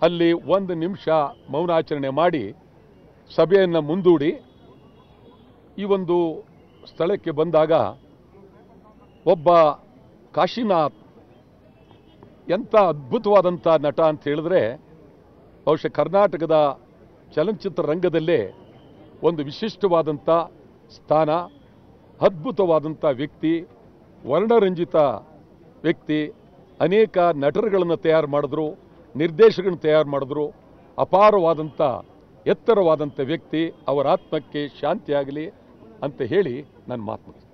ಅಲ್ಲಿ ಒಂದು ನಿಮಿಷ ಮೌನಾಚರಣೆ ಮಾಡಿ ಸಭೆಯನ್ನು ಮುಂದೂಡಿ ಈ ಒಂದು ಸ್ಥಳಕ್ಕೆ ಬಂದಾಗ ಒಬ್ಬ ಕಾಶಿನಾಥ್ ಎಂಥ ಅದ್ಭುತವಾದಂಥ ನಟ ಅಂತ ಹೇಳಿದ್ರೆ ಬಹುಶಃ ಕರ್ನಾಟಕದ ಚಲನಚಿತ್ರ ರಂಗದಲ್ಲೇ ಒಂದು ವಿಶಿಷ್ಟವಾದಂಥ ಸ್ಥಾನ ಅದ್ಭುತವಾದಂಥ ವ್ಯಕ್ತಿ ವರ್ಣರಂಜಿತ ವ್ಯಕ್ತಿ ಅನೇಕ ನಟರುಗಳನ್ನು ತಯಾರು ಮಾಡಿದ್ರು ನಿರ್ದೇಶಕರನ್ನು ತಯಾರು ಮಾಡಿದ್ರು ಅಪಾರವಾದಂಥ ಎತ್ತರವಾದಂಥ ವ್ಯಕ್ತಿ ಅವರ ಆತ್ಮಕ್ಕೆ ಶಾಂತಿಯಾಗಲಿ ಅಂತ ಹೇಳಿ ನನ್ನ ಮಾತು ಮುಗಿಸ್ತೇನೆ.